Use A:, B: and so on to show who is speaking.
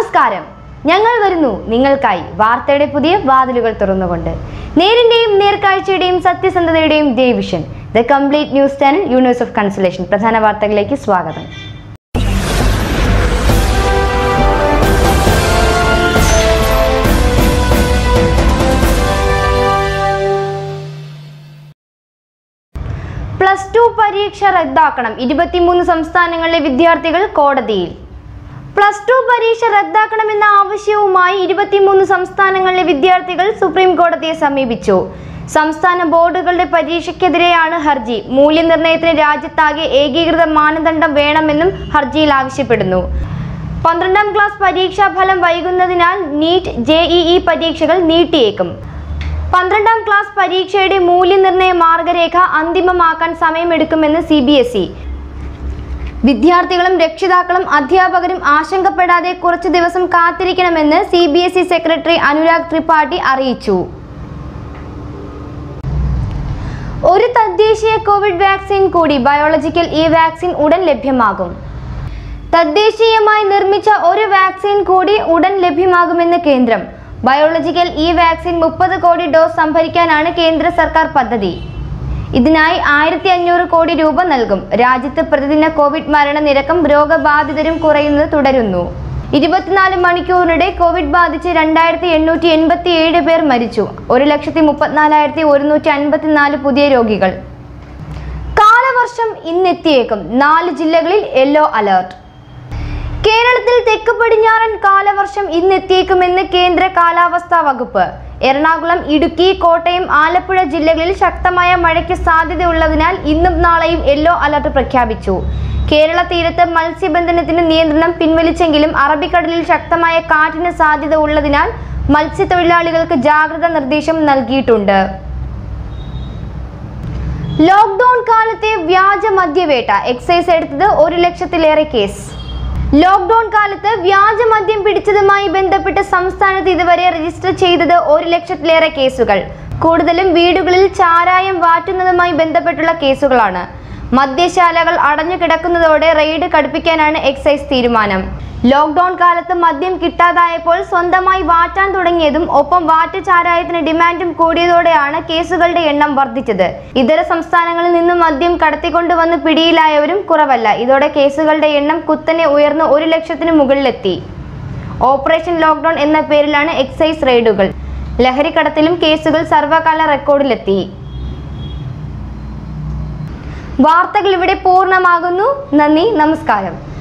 A: നമസ്കാരം ഞങ്ങൾ വരുന്നു നിങ്ങൾക്കായി വാർത്തയുടെ പുതിയ വാതിലുകൾ തുറന്നുകൊണ്ട് നേരിന്റെയും നേർക്കാഴ്ചയുടെയും സത്യസന്ധതയുടെയും ദേവിഷൻ the complete news channel universe of consolation പ്രധാന വാർത്തകളിലേക്ക് സ്വാഗതം പ്ലസ് ടു പരീക്ഷ റദ്ദാക്കണം ഇരുപത്തിമൂന്ന് സംസ്ഥാനങ്ങളിലെ വിദ്യാർത്ഥികൾ കോടതിയിൽ പ്ലസ് ടു പരീക്ഷ റദ്ദാക്കണമെന്ന ആവശ്യവുമായി ഇരുപത്തിമൂന്ന് സംസ്ഥാനങ്ങളിലെ വിദ്യാർത്ഥികൾ സുപ്രീം കോടതിയെ സമീപിച്ചു സംസ്ഥാന ബോർഡുകളുടെ പരീക്ഷയ്ക്കെതിരെയാണ് ഹർജി മൂല്യനിർണ്ണയത്തിന് രാജ്യത്താകെ ഏകീകൃത മാനദണ്ഡം വേണമെന്നും ഹർജിയിൽ ആവശ്യപ്പെടുന്നു പന്ത്രണ്ടാം ക്ലാസ് പരീക്ഷാ ഫലം വൈകുന്നതിനാൽ നീറ്റ് ജെഇഇ പരീക്ഷകൾ നീട്ടിയേക്കും പന്ത്രണ്ടാം ക്ലാസ് പരീക്ഷയുടെ മൂല്യനിർണ്ണയ മാർഗരേഖ അന്തിമമാക്കാൻ സമയമെടുക്കുമെന്ന് സി ബി എസ് ഇ വിദ്യാർത്ഥികളും രക്ഷിതാക്കളും അധ്യാപകരും ആശങ്കപ്പെടാതെ കുറച്ചു ദിവസം കാത്തിരിക്കണമെന്ന് C B S E secretary Anurag Tripathi അറിയിച്ചു ഒരു തദ്ദേശീയ കോവിഡ് വാക്സിൻ കൂടി ബയോളജിക്കൽ ഈ വാക്സിൻ ഉടൻ ലഭ്യമാകും തദ്ദേശീയമായി നിർമ്മിച്ച ഒരു വാക്സിൻ കൂടി ഉടൻ ലഭ്യമാകുമെന്ന് കേന്ദ്രം ബയോളജിക്കൽ ഈ വാക്സിൻ മുപ്പത് കോടി ഡോസ് സംഭരിക്കാനാണ് കേന്ദ്ര സർക്കാർ പദ്ധതി ഇതിനായി ആയിരത്തി അഞ്ഞൂറ് കോടി രൂപ നൽകും രാജ്യത്ത് പ്രതിദിന കോവിഡ് മരണനിരക്കും രോഗബാധിതരും കുറയുന്നത് തുടരുന്നു ഇരുപത്തിനാല് മണിക്കൂറിനിടെ കോവിഡ് ബാധിച്ച് രണ്ടായിരത്തി എണ്ണൂറ്റി എൺപത്തി ഏഴ് പേർ മരിച്ചു ഒരു ലക്ഷത്തി മുപ്പത്തിനാലായിരത്തി ഒരുന്നൂറ്റി അൻപത്തിനാല് പുതിയ രോഗികൾ കാലവർഷം ഇന്നെത്തിയേക്കും നാല് ജില്ലകളിൽ യെല്ലോ അലേർട്ട് കേരളത്തിൽ തെക്ക് പടിഞ്ഞാറൻ കാലവർഷം ഇന്നെത്തിയേക്കുമെന്ന് കേന്ദ്ര കാലാവസ്ഥാ വകുപ്പ് എറണാകുളം ഇടുക്കി കോട്ടയം ആലപ്പുഴ ജില്ലകളിൽ ശക്തമായ മഴയ്ക്ക് സാധ്യതയുള്ളതിനാൽ ഇന്നും നാളെയും യെല്ലോ അലർട്ട് പ്രഖ്യാപിച്ചു കേരള തീരത്ത് മത്സ്യബന്ധനത്തിന് നിയന്ത്രണം പിൻവലിച്ചെങ്കിലും അറബിക്കടലിൽ ശക്തമായ കാറ്റിന് സാധ്യത ഉള്ളതിനാൽ മത്സ്യത്തൊഴിലാളികൾക്ക് ജാഗ്രതാ നിർദ്ദേശം നൽകിയിട്ടുണ്ട് ലോക്ക്ഡൌൺ കാലത്തെ വ്യാജ മദ്യവേട്ട എക്സൈസ് എടുത്തത് ഒരു ലക്ഷത്തിലേറെ കേസ് ലോക്ക്ഡൌൺ കാലത്ത് വ്യാജ മദ്യം പിടിച്ചതുമായി ബന്ധപ്പെട്ട് സംസ്ഥാനത്ത് ഇതുവരെ രജിസ്റ്റർ ചെയ്തത് ഒരു ലക്ഷത്തിലേറെ കേസുകൾ കൂടുതലും വീടുകളിൽ ചാരായം വാറ്റുന്നതുമായി ബന്ധപ്പെട്ടുള്ള കേസുകളാണ് മദ്യശാലകൾ അടഞ്ഞു കിടക്കുന്നതോടെ റെയ്ഡ് കടുപ്പിക്കാനാണ് എക്സൈസ് തീരുമാനം ലോക്ക്ഡൌൺ കാലത്ത് മദ്യം കിട്ടാതായപ്പോൾ സ്വന്തമായി വാറ്റാൻ തുടങ്ങിയതും ഒപ്പം വാറ്റ് ചാരായത്തിന് ഡിമാൻഡും കൂടിയതോടെയാണ് കേസുകളുടെ എണ്ണം വർദ്ധിച്ചത് ഇതര സംസ്ഥാനങ്ങളിൽ നിന്നും മദ്യം കടത്തിക്കൊണ്ടുവന്ന് പിടിയിലായവരും കുറവല്ല ഇതോടെ കേസുകളുടെ എണ്ണം കുത്തനെ ഉയർന്ന് ഒരു ലക്ഷത്തിന് മുകളിലെത്തി ഓപ്പറേഷൻ ലോക്ക്ഡൌൺ എന്ന പേരിലാണ് എക്സൈസ് റെയ്ഡുകൾ ലഹരിക്കടത്തിലും കേസുകൾ സർവകാല റെക്കോർഡിലെത്തി വാർത്തകൾ ഇവിടെ പൂർണ്ണമാകുന്നു നന്ദി നമസ്കാരം